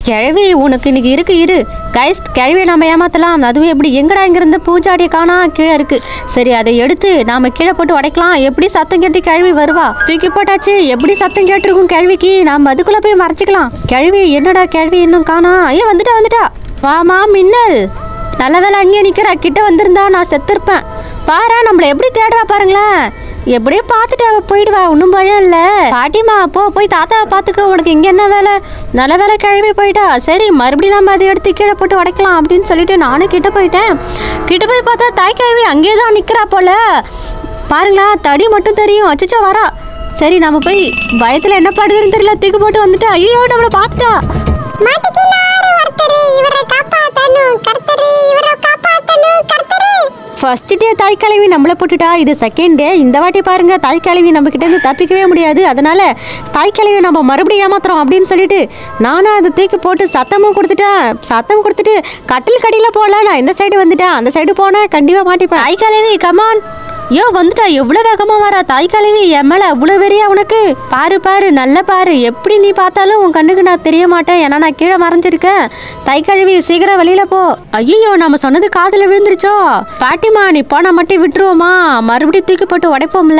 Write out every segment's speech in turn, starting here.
கிழவி உனக்கு இன்னைக்கு இருக்கு இரு கைஸ் கிழவியை நம்ம ஏமாத்தலாம் அதுவும் எப்படி எங்கடா இங்கிருந்து பூஜாடியை காணா கீழே இருக்கு சரி அதை எடுத்து நாம கீழே போட்டு உடைக்கலாம் எப்படி சத்தம் கேட்டு கிழவி வருவா தூக்கி போட்டாச்சு எப்படி சத்தம் கேட்டிருக்கும் கிழவிக்கு நாம அதுக்குள்ள போய் மறைச்சிக்கலாம் கிழவி என்னடா கிழவி இன்னும் காணா ஐயோ வந்துட்டா வந்துட்டா வாமா மின்னல் நல்ல வேலை அங்கேயே நிக்கிறா கிட்ட வந்திருந்தா நான் செத்துருப்பேன் பாரா நம்மள எப்படி தேடுறா பாருங்களேன் எப்படியோ பார்த்துட்டு அவ போயிடுவா ஒன்றும் பயம் இல்லை பாட்டிமா போ போய் தாத்தாவை பார்த்துக்க உனக்கு இங்கே என்ன வேலை நல்ல வேலை கிளம்பி போயிட்டா சரி மறுபடியும் நம்ம அதை எடுத்து கீழே போட்டு உடைக்கலாம் அப்படின்னு சொல்லிட்டு நானும் கிட்ட போயிட்டேன் கிட்ட போய் பார்த்தா தாய் கிழவி அங்கேயே தான் நிற்கிறா போல பாருங்களா தடி மட்டும் தெரியும் அச்சச்சோ வரா சரி நம்ம போய் பயத்தில் என்ன பாடுதுன்னு தெரியல தூக்கி போட்டு வந்துட்டா ஐயோ நம்மளை பார்த்துட்டா மாட்டிக்கினாரு ஒருத்தரு இவரை காப்பாத்தணும் கர்த்தரு இவரை காப்பாத்தணும் கர்த்தரு ஃபர்ஸ்ட் டே தாய் கிழவி நம்மளை போட்டுட்டா இது செகண்ட் டே இந்த வாட்டி பாருங்க தாய் கிழவி நம்ம கிட்ட இருந்து தப்பிக்கவே முடியாது அதனால தாய் கிழவி நம்ம மறுபடியும் ஏமாத்துறோம் அப்படின்னு சொல்லிட்டு நானும் அதை தூக்கி போட்டு சத்தமும் கொடுத்துட்டேன் சத்தம் கொடுத்துட்டு கட்டில் கடியில் போகல நான் இந்த சைடு வந்துட்டேன் அந்த சைடு போனால் கண்டிப்பாக மாட்டிப்பேன் தாய் கிழவி கமான் ஐயோ வந்துட்டா எவ்வளோ வேகமாக வரா தாய் கிழவி என் மேலே அவ்வளோ வெறியா உனக்கு பாரு பாரு நல்ல பாரு எப்படி நீ பார்த்தாலும் உன் கண்ணுக்கு நான் தெரிய மாட்டேன் ஏன்னா நான் கீழே மறைஞ்சிருக்கேன் தாய் கிழவி சீக்கிரம் வெளியில போ ஐயோ நம்ம சொன்னது காதுல விழுந்துருச்சோ பாட்டிமா நீ போனா மட்டும் விட்டுருவோமா மறுபடியும் தூக்கி போட்டு உடைப்போம்ல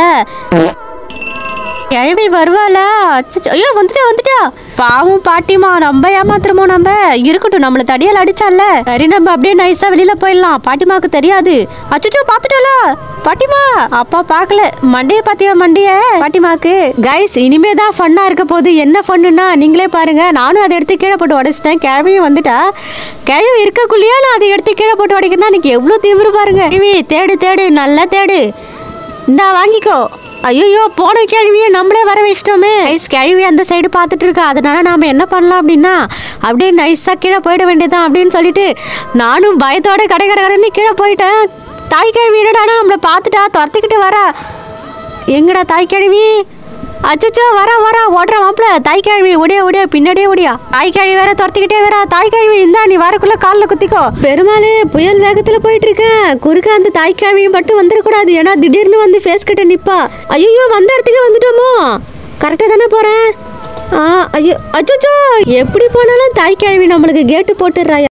கிழவி வருவாளா அச்சச்சோ, ஐயோ வந்துட்டா வந்துட்டா பாவம் பாட்டிமா நம்ம ஏமாத்துறமோ நம்ம இருக்கட்டும் நம்மள தடியால் அடிச்சால சரி நம்ம அப்படியே நைஸா வெளியில போயிடலாம் பாட்டிமாவுக்கு தெரியாது அச்சச்சோ பாத்துட்டாளா பாட்டிமா அப்பா பார்க்கல மண்டைய பாத்தியா மண்டைய பாட்டிமாக்கு கைஸ் இனிமே தான் ஃபன்னா இருக்க போகுது என்ன ஃபன்னுனா நீங்களே பாருங்க நானும் அதை எடுத்து கீழே போட்டு உடைச்சிட்டேன் கிழவியும் வந்துட்டா கிழவி இருக்கக்குள்ளேயே நான் அதை எடுத்து கீழே போட்டு உடைக்கிறேன்னா எனக்கு எவ்வளோ தீவிர பாருங்க கிழவி தேடு தேடு நல்லா தேடு இந்தா வாங்கிக்கோ ஐயோ போன கேள்வியை நம்மளே வர வச்சிட்டோமே நைஸ் கேள்வி அந்த சைடு பார்த்துட்டு இருக்கா அதனால நாம என்ன பண்ணலாம் அப்படின்னா அப்படியே நைஸாக கீழே போயிட வேண்டியதான் அப்படின்னு சொல்லிட்டு நானும் பயத்தோட கடை கடை கடைன்னு கீழே போயிட்டேன் தாய் கேள்வி என்னடா நம்மளை பார்த்துட்டா துரத்திக்கிட்டு வரா எங்கடா தாய் கேள்வி அச்சச்சோ வரா வரா ஓடுற மாப்பிள தாய் கேள்வி ஒடியா ஒடியா பின்னாடியே ஒடியா தாய் கேள்வி வேற துரத்திக்கிட்டே வரா தாய் கேள்வி இந்தா நீ வரக்குள்ள காலில் குத்திக்கோ பெருமாளே புயல் வேகத்துல போயிட்டு இருக்கேன் குறுக்க அந்த தாய் கேள்வியும் மட்டும் வந்துடக்கூடாது ஏன்னா திடீர்னு வந்து ஃபேஸ் கிட்ட நிப்பா ஐயோ வந்த இடத்துக்கு வந்துட்டோமோ கரெக்டாக தானே போறேன் ஆ ஐயோ அச்சச்சோ எப்படி போனாலும் தாய் கேள்வி நம்மளுக்கு கேட்டு போட்டுடுறா